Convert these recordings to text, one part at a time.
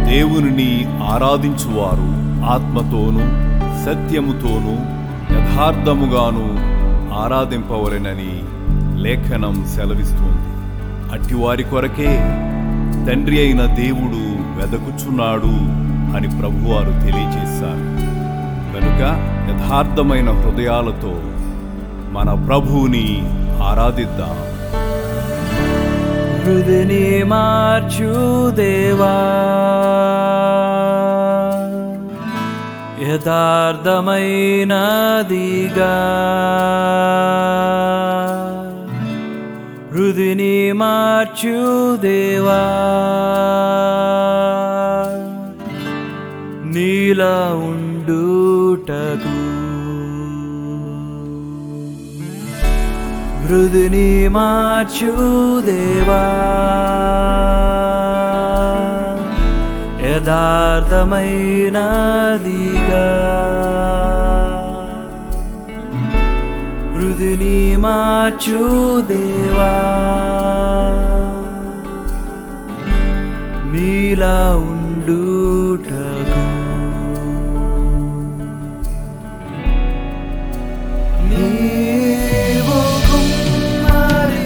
దేవునిని ఆరాధించువారు ఆత్మతోనూ సత్యముతోనూ యథార్థముగాను ఆరాధింపవలెనని లేఖనం సెలవిస్తోంది అట్టివారి కొరకే తండ్రి అయిన దేవుడు వెదకుచున్నాడు అని ప్రభువారు తెలియజేశారు కనుక యథార్థమైన హృదయాలతో మన ప్రభువుని ఆరాధిద్దాం హృదిని మార్చు దేవా యథార్థమైనదిగా హృదిని మార్చు దేవా నీలా ఉండుటకు హృదిని మార్చు దేవా యథార్థమైనదిగా హృదిని మార్చు దేవా నీలా ఉండుటకు నీవు కుమారి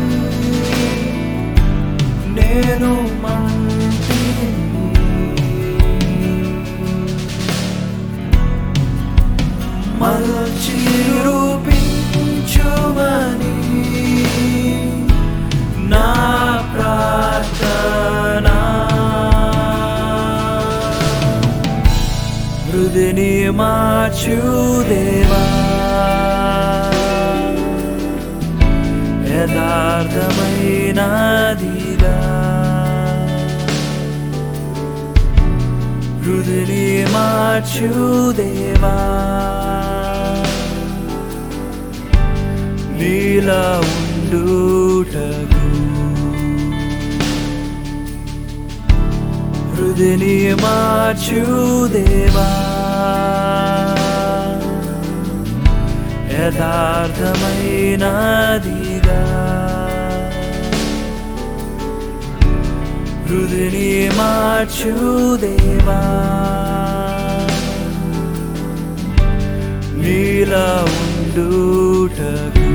నేను మంటిని మలచి రూపించుమని నా ప్రార్థన హృదిని మార్చు దేవా యథార్థమైనదిగా హృదిని మార్చు దేవా నీలా ఉండుటకు హృదిని మార్చు దేవా యథార్థమైనదిగా హృదిని మార్చు దేవా నీలా ఉండుటకు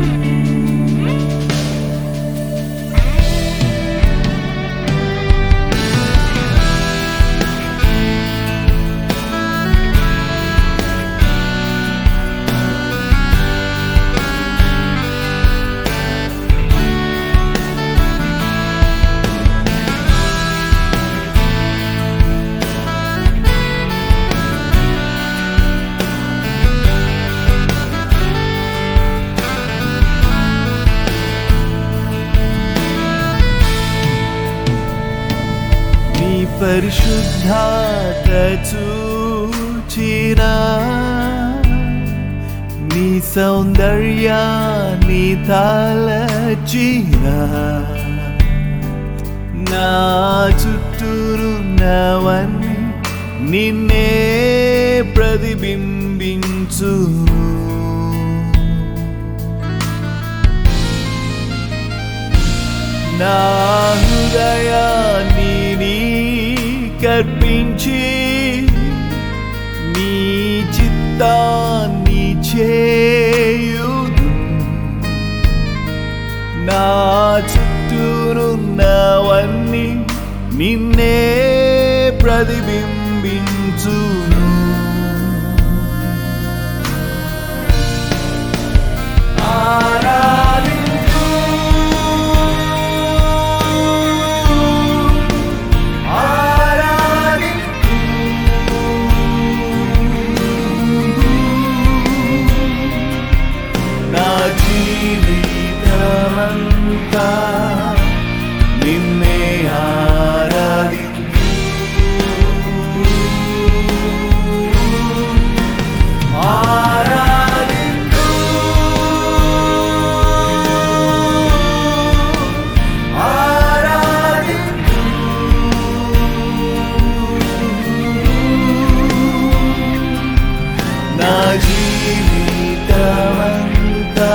నీ పరిశుద్ధాత చూచిన నీ సౌందర్యాన్ని తలచిన నా చుట్టూరున్నవన్నీ నిన్నే ప్రతిబింబించు నా హృదయాన్ని నీ కర్పించి నీ చిత్తాన్ని చేయుదు నా చుట్టూరున్నవన్నీ నిన్నే ప్రతిబింబించును ఆరాధించు ఆరాధించు నా జీవితమంతా నిన్నే ఆరాధించు ఆరాధించు ఆరాధించు నా జీవితమంతా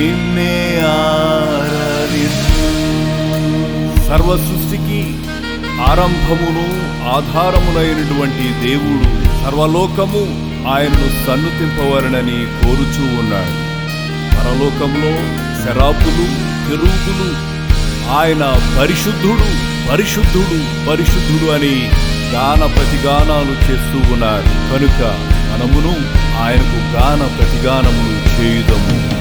నిన్నే ఆరాధిస్తూ సర్వ సృష్టికి ఆరంభమును ఆధారమునైనటువంటి దేవుడు సర్వలోకము ఆయనను సన్నుతింపవలనని కోరుచూ ఉన్నాడు పరలోకంలో శరాపులు కెరూబులు ఆయన పరిశుద్ధుడు పరిశుద్ధుడు పరిశుద్ధుడు అని గాన ప్రతిగానాలు చేస్తూ ఉన్నారు కనుక మనమును ఆయనకు గాన ప్రతిగానములు చేయుదము